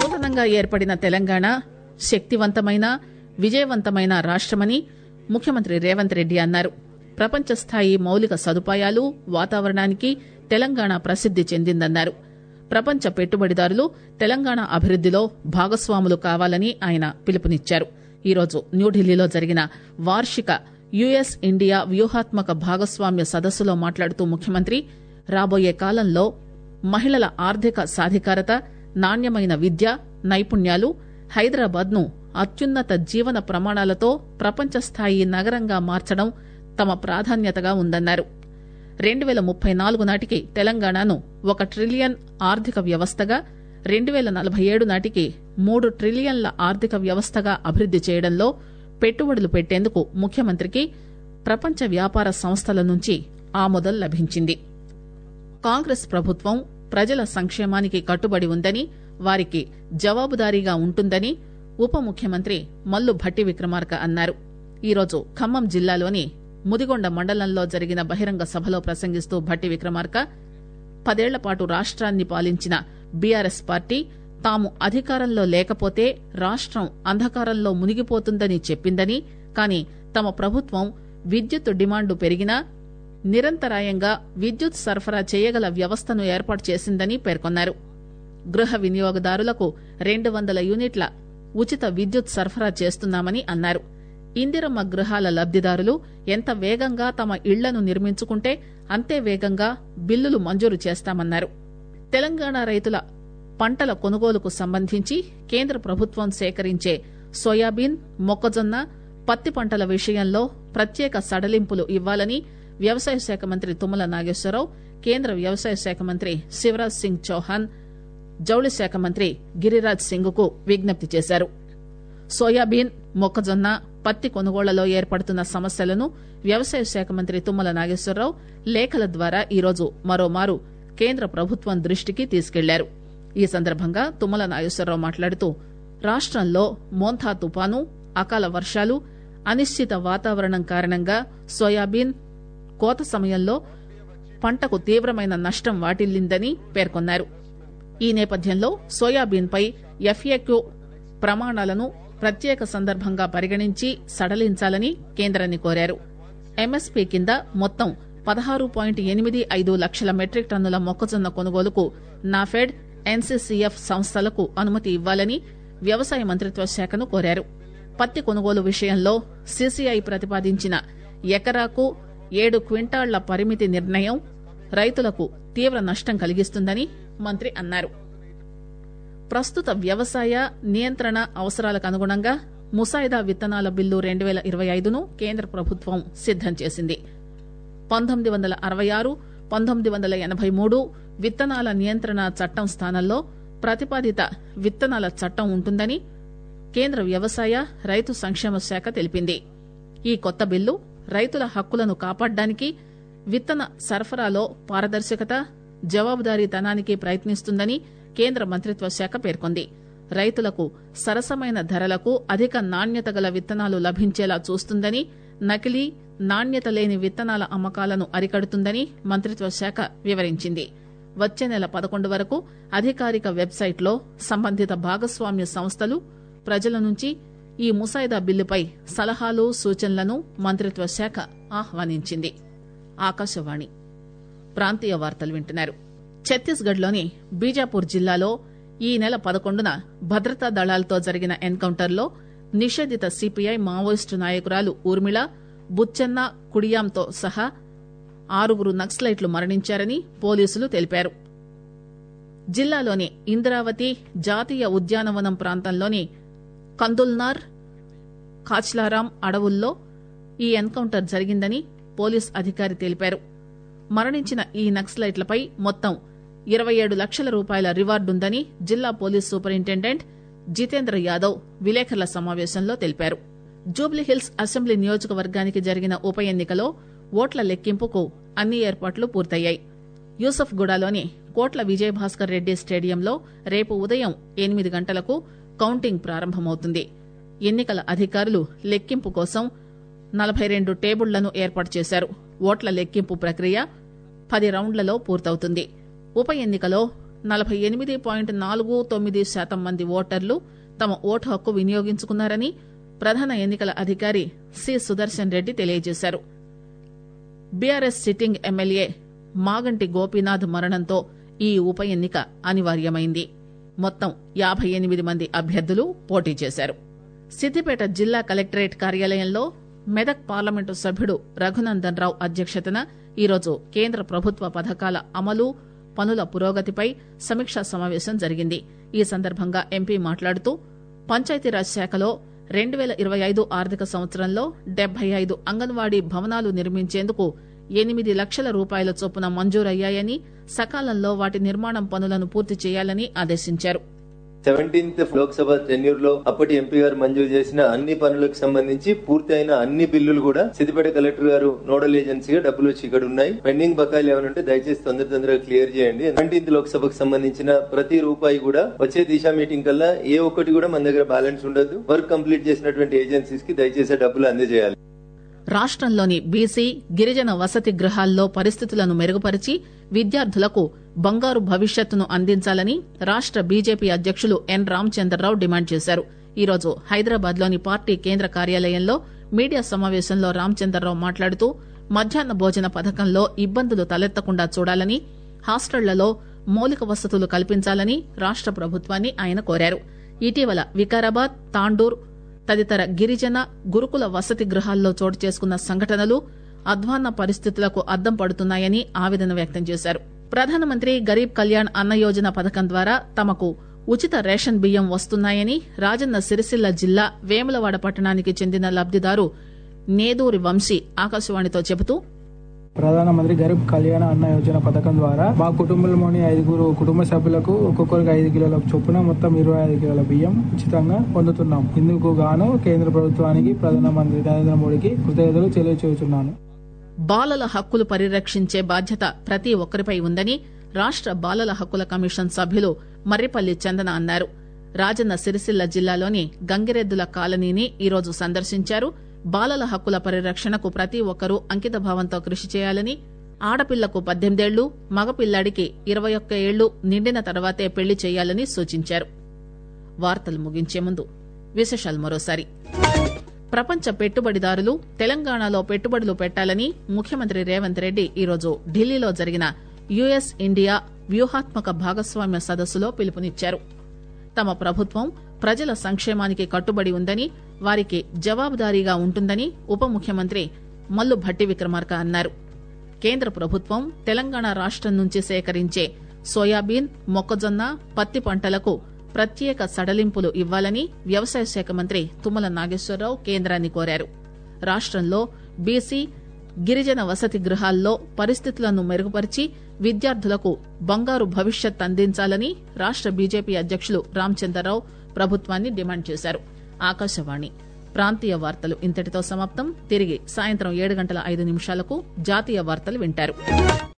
నూతనంగా ఏర్పడిన తెలంగాణ శక్తివంతమైన విజయవంతమైన రాష్టమని ముఖ్యమంత్రి రేవంత్ రెడ్డి అన్నారు ప్రపంచ స్థాయి మౌలిక సదుపాయాలు వాతావరణానికి తెలంగాణ ప్రసిద్ది చెందిందన్నారు ప్రపంచ పెట్టుబడిదారులు తెలంగాణ అభివృద్దిలో భాగస్వాములు కావాలని ఆయన పిలుపునిచ్చారు ఈరోజు న్యూఢిల్లీలో జరిగిన వార్షిక యుఎస్ ఇండియా వ్యూహాత్మక భాగస్వామ్య సదస్సులో మాట్లాడుతూ ముఖ్యమంత్రి రాబోయే కాలంలో మహిళల ఆర్థిక సాధికారత నాణ్యమైన విద్య నైపుణ్యాలు హైదరాబాద్ ను అత్యున్నత జీవన ప్రమాణాలతో ప్రపంచ స్థాయి నగరంగా మార్చడం తమ ప్రాధాన్యతగా ఉందన్నారు రెండు పేల ముప్పై నాలుగు నాటికి తెలంగాణను ఒక ట్రిలియన్ ఆర్థిక వ్యవస్థగా రెండు పేల నలభై ఏడు నాటికి మూడు ట్రిలియన్ల ఆర్థిక వ్యవస్థగా అభివృద్ది చేయడంలో పెట్టుబడులు పెట్టేందుకు ముఖ్యమంత్రికి ప్రపంచ వ్యాపార సంస్థల నుంచి ఆమోదం లభించింది కాంగ్రెస్ ప్రభుత్వం ప్రజల సంక్షేమానికి కట్టుబడి ఉందని వారికి జవాబుదారీగా ఉంటుందని ఉప ముఖ్యమంత్రి మల్లు భట్టి విక్రమార్క అన్నారు ఈరోజు ఖమ్మం జిల్లాలోని ముదిగొండ మండలంలో జరిగిన బహిరంగ సభలో ప్రసంగిస్తూ భట్టి విక్రమార్క పదేళ్ల పాటు రాష్ట్రాన్ని పాలించిన బీఆర్ఎస్ పార్టీ తాము అధికారంలో లేకపోతే రాష్ట్రం అంధకారంలో మునిగిపోతుందని చెప్పిందని కానీ తమ ప్రభుత్వం విద్యుత్ డిమాండు పెరిగినా నిరంతరాయంగా విద్యుత్ సరఫరా చేయగల వ్యవస్థను ఏర్పాటు చేసిందని పేర్కొన్నారు గృహ వినియోగదారులకు రెండు వందల యూనిట్ల ఉచిత విద్యుత్ సరఫరా చేస్తున్నామని అన్నారు ఇందిరమ్మ గృహాల లబ్దిదారులు ఎంత వేగంగా తమ ఇళ్లను నిర్మించుకుంటే అంతే వేగంగా బిల్లులు మంజూరు చేస్తామన్నారు తెలంగాణ రైతుల పంటల కొనుగోలుకు సంబంధించి కేంద్ర ప్రభుత్వం సేకరించే సోయాబీన్ మొక్కజొన్న పత్తి పంటల విషయంలో ప్రత్యేక సడలింపులు ఇవ్వాలని వ్యవసాయ శాఖ మంత్రి తుమ్మల నాగేశ్వరరావు కేంద్ర వ్యవసాయ శాఖ మంత్రి శివరాజ్ సింగ్ చౌహాన్ జౌళి శాఖ మంత్రి గిరిరాజ్ సింగ్ కు విజ్ఞప్తి చేశారు సోయాబీన్ మొక్కజొన్న పత్తి కొనుగోళ్లలో ఏర్పడుతున్న సమస్యలను వ్యవసాయ శాఖ మంత్రి తుమ్మల నాగేశ్వరరావు లేఖల ద్వారా ఈరోజు మరోమారు కేంద్ర ప్రభుత్వం దృష్టికి తీసుకెళ్లారు ఈ సందర్భంగా తుమ్మల నాగేశ్వరరావు మాట్లాడుతూ రాష్టంలో మోంథా తుపాను అకాల వర్షాలు అనిశ్చిత వాతావరణం కారణంగా సోయాబీన్ కోత సమయంలో పంటకు తీవ్రమైన నష్టం వాటిల్లిందని పేర్కొన్నారు ఈ నేపథ్యంలో సోయాబీన్ పై ఎఫ్ఏక్యూ ప్రమాణాలను ప్రత్యేక సందర్భంగా పరిగణించి సడలించాలని కేంద్రాన్ని కోరారు ఎంఎస్పీ కింద మొత్తం పదహారు పాయింట్ ఎనిమిది ఐదు లక్షల మెట్రిక్ టన్నుల మొక్కజొన్న కొనుగోలుకు నాఫెడ్ ఎన్సీసీఎఫ్ సంస్థలకు అనుమతి ఇవ్వాలని వ్యవసాయ మంత్రిత్వ శాఖను కోరారు పత్తి కొనుగోలు విషయంలో సీసీఐ ప్రతిపాదించిన ఎకరాకు ఏడు క్వింటాళ్ల పరిమితి నిర్ణయం రైతులకు తీవ్ర నష్టం కలిగిస్తుందని మంత్రి అన్నారు ప్రస్తుత వ్యవసాయ నియంత్రణ అవసరాలకు అనుగుణంగా ముసాయిదా విత్తనాల బిల్లు రెండు పేల ఇరవై ఐదును కేంద్ర ప్రభుత్వం సిద్దం చేసింది పంతొమ్మిది వందల అరవై ఆరు పంతొమ్మిది వందల ఎనబై మూడు విత్తనాల నియంత్రణ చట్టం స్థానంలో ప్రతిపాదిత విత్తనాల చట్టం ఉంటుందని కేంద్ర వ్యవసాయ రైతు సంక్షేమ శాఖ తెలిపింది ఈ కొత్త బిల్లు రైతుల హక్కులను కాపాడడానికి విత్తన సరఫరాలో పారదర్శకత జవాబుదారీతనానికి ప్రయత్నిస్తుందని కేంద్ర మంత్రిత్వ శాఖ పేర్కొంది రైతులకు సరసమైన ధరలకు అధిక నాణ్యత గల విత్తనాలు లభించేలా చూస్తుందని నకిలీ నాణ్యత లేని విత్తనాల అమ్మకాలను అరికడుతుందని మంత్రిత్వ శాఖ వివరించింది వచ్చే నెల పదకొండు వరకు అధికారిక వెబ్సైట్లో సంబంధిత భాగస్వామ్య సంస్థలు ప్రజల నుంచి ఈ ముసాయిదా బిల్లుపై సలహాలు సూచనలను మంత్రిత్వ శాఖ ఆహ్వానించింది ఆకాశవాణి ప్రాంతీయ వార్తలు వింటున్నారు ఛత్తీస్గఢ్ లోని బీజాపూర్ జిల్లాలో ఈ నెల పదకొండున భద్రతా దళాలతో జరిగిన ఎన్కౌంటర్లో నిషేధిత సిపిఐ మావోయిస్టు నాయకురాలు ఊర్మిళ బుచ్చెన్న కుడియాంతో సహా ఆరుగురు నక్సలైట్లు మరణించారని పోలీసులు తెలిపారు జిల్లాలోని ఇంద్రావతి జాతీయ ఉద్యానవనం ప్రాంతంలోని కందుల్నార్ కాచ్లారాం అడవుల్లో ఈ ఎన్కౌంటర్ జరిగిందని పోలీస్ అధికారి తెలిపారు మరణించిన ఈ నక్సలైట్లపై మొత్తం ఇరవై ఏడు లక్షల రూపాయల రివార్డుందని జిల్లా పోలీస్ సూపరింటెండెంట్ జితేంద్ర యాదవ్ విలేకరుల సమావేశంలో తెలిపారు జూబ్లీహిల్స్ అసెంబ్లీ నియోజకవర్గానికి జరిగిన ఉప ఎన్నికలో ఓట్ల లెక్కింపుకు అన్ని ఏర్పాట్లు పూర్తయ్యాయి యూసఫ్ గూడలోని కోట్ల విజయభాస్కర్ రెడ్డి స్టేడియంలో రేపు ఉదయం ఎనిమిది గంటలకు కౌంటింగ్ ప్రారంభమవుతుంది ఎన్నికల అధికారులు లెక్కింపు కోసం నలభై రెండు టేబుళ్లను ఏర్పాటు చేశారు ఓట్ల లెక్కింపు ప్రక్రియ పది రౌండ్లలో పూర్తవుతుంది ఉప ఎన్నికలో నలభై ఎనిమిది పాయింట్ నాలుగు తొమ్మిది శాతం మంది ఓటర్లు తమ ఓటు హక్కు వినియోగించుకున్నారని ప్రధాన ఎన్నికల అధికారి సి సుదర్శన్ రెడ్డి తెలియజేశారు BRS sitting MLA Maganti Gopinath మరణంతో ఈ ఉప ఎన్నిక అనివార్యమైంది మొత్తం యాభై ఎనిమిది మంది అభ్యర్థులు పోటీ చేశారు సిద్దిపేట జిల్లా కలెక్టరేట్ కార్యాలయంలో మెదక్ పార్లమెంటు సభ్యుడు రఘునందన్ రావు అధ్యక్షతన ఈరోజు కేంద్ర ప్రభుత్వ పథకాల అమలు పనుల పురోగతిపై సమీక్షా సమావేశం జరిగింది ఈ సందర్భంగా ఎంపీ మాట్లాడుతూ పంచాయతీరాజ్ శాఖలో రెండు పేల ఇరవై ఐదు ఆర్థిక సంవత్సరంలో డెబ్బై ఐదు అంగన్వాడీ భవనాలు నిర్మించేందుకు ఎనిమిది లక్షల రూపాయల చొప్పున మంజూరయ్యాయని సకాలంలో వాటి నిర్మాణం పనులను పూర్తి చేయాలని ఆదేశించారు సెవెంటీన్త్ లోక్సభ టెన్యూర్ లో అప్పటి ఎంపీ గారు మంజూరు చేసిన అన్ని పనులకు సంబంధించి పూర్తి అయిన అన్ని బిల్లులు కూడా సిద్దిపేట కలెక్టర్ గారు నోడల్ ఏజెన్సీగా డబ్బులు వచ్చి ఇక్కడ ఉన్నాయి పెండింగ్ బకాయిలు ఏమైనా ఉంటే దయచేసి తొందర తొందరగా క్లియర్ చేయండి సెవెంటీన్త్ లోక్సభకు సంబంధించిన ప్రతి రూపాయి కూడా వచ్చే దిశా మీటింగ్ కల్లా ఏ ఒక్కటి కూడా మన దగ్గర బ్యాలెన్స్ ఉండదు వర్క్ కంప్లీట్ చేసినటువంటి ఏజెన్సీస్ కి దయచేసి ఆ డబ్బులు అందజేయాలి రాష్టంలోని బీసీ గిరిజన వసతి గృహాల్లో పరిస్థితులను మెరుగుపరిచి విద్యార్థులకు బంగారు భవిష్యత్తును అందించాలని రాష్ట బీజేపీ అధ్యకులు ఎన్ రామచంద్రరావు డిమాండ్ చేశారు ఈరోజు హైదరాబాద్ లోని పార్టీ కేంద్ర కార్యాలయంలో మీడియా సమావేశంలో రామచంద్రరావు మాట్లాడుతూ మధ్యాహ్న భోజన పథకంలో ఇబ్బందులు తలెత్తకుండా చూడాలని హాస్టళ్లలో మౌలిక వసతులు కల్పించాలని రాష్ట ప్రభుత్వాన్ని ఆయన కోరారు ఇటీవల వికారాబాద్ తాండూర్ తదితర గిరిజన గురుకుల వసతి గృహాల్లో చోటు చేసుకున్న సంఘటనలు అధ్వాన్న పరిస్థితులకు అద్దం పడుతున్నాయని ఆవేదన వ్యక్తం చేశారు ప్రధానమంత్రి గరీబ్ కళ్యాణ్ అన్న యోజన పథకం ద్వారా తమకు ఉచిత రేషన్ బియ్యం వస్తున్నాయని రాజన్న సిరిసిల్ల జిల్లా వేములవాడ పట్టణానికి చెందిన లబ్దిదారు నేదూరి వంశీ ఆకాశవాణితో చెబుతూ ప్రధానమంత్రి గరీబ్ కళ్యాణ అన్న యోజన పథకం ద్వారా మా కుటుంబంలోని ఐదుగురు కుటుంబ సభ్యులకు ఒక్కొక్కరికి ఐదు కిలోల చొప్పున మొత్తం ఇరవై ఐదు కిలోల బియ్యం ఉచితంగా పొందుతున్నాం ఇందుకు గాను కేంద్ర ప్రభుత్వానికి ప్రధానమంత్రి నరేంద్ర మోడీకి కృతజ్ఞతలు తెలియజేస్తున్నాను బాలల హక్కులు పరిరక్షించే బాధ్యత ప్రతి ఒక్కరిపై ఉందని రాష్ట బాలల హక్కుల కమిషన్ సభ్యులు మర్రిపల్లి చందన అన్నారు రాజన్న సిరిసిల్ల జిల్లాలోని గంగిరెద్దుల కాలనీని ఈరోజు సందర్శించారు బాలల హక్కుల పరిరక్షణకు ప్రతి ఒక్కరూ అంకిత భావంతో కృషి చేయాలని ఆడపిల్లకు పద్దెనిమిదేళ్లు మగపిల్లాడికి ఇరవై ఒక్క ఏళ్లు నిండిన తర్వాతే పెళ్లి చేయాలని సూచించారు వార్తలు ముగించే ముందు విశేషాలు మరోసారి ప్రపంచ పెట్టుబడిదారులు తెలంగాణలో పెట్టుబడులు పెట్టాలని ముఖ్యమంత్రి రేవంత్ రెడ్డి ఈరోజు ఢిల్లీలో జరిగిన యుఎస్ ఇండియా వ్యూహాత్మక భాగస్వామ్య సదస్సులో పిలుపునిచ్చారు తమ ప్రభుత్వం ప్రజల సంక్షేమానికి కట్టుబడి ఉందని వారికి జవాబుదారీగా ఉంటుందని ఉప ముఖ్యమంత్రి మల్లు భట్టి విక్రమార్క అన్నారు కేంద్ర ప్రభుత్వం తెలంగాణ రాష్టం నుంచి సేకరించే సోయాబీన్ మొక్కజొన్న పత్తి పంటలకు ప్రత్యేక సడలింపులు ఇవ్వాలని వ్యవసాయ శాఖ మంత్రి తుమ్మల నాగేశ్వరరావు కేంద్రాన్ని కోరారు రాష్టంలో బీసీ గిరిజన వసతి గృహాల్లో పరిస్థితులను మెరుగుపరిచి విద్యార్థులకు బంగారు భవిష్యత్ అందించాలని రాష్ట బీజేపీ అధ్యకులు రామచంద్రరావు ప్రభుత్వాన్ని డిమాండ్ చేశారు ఆకాశవాణి ప్రాంతీయ వార్తలు ఇంతటితో సమాప్తం తిరిగి సాయంత్రం ఏడు గంటల ఐదు నిమిషాలకు జాతీయ వార్తలు వింటారు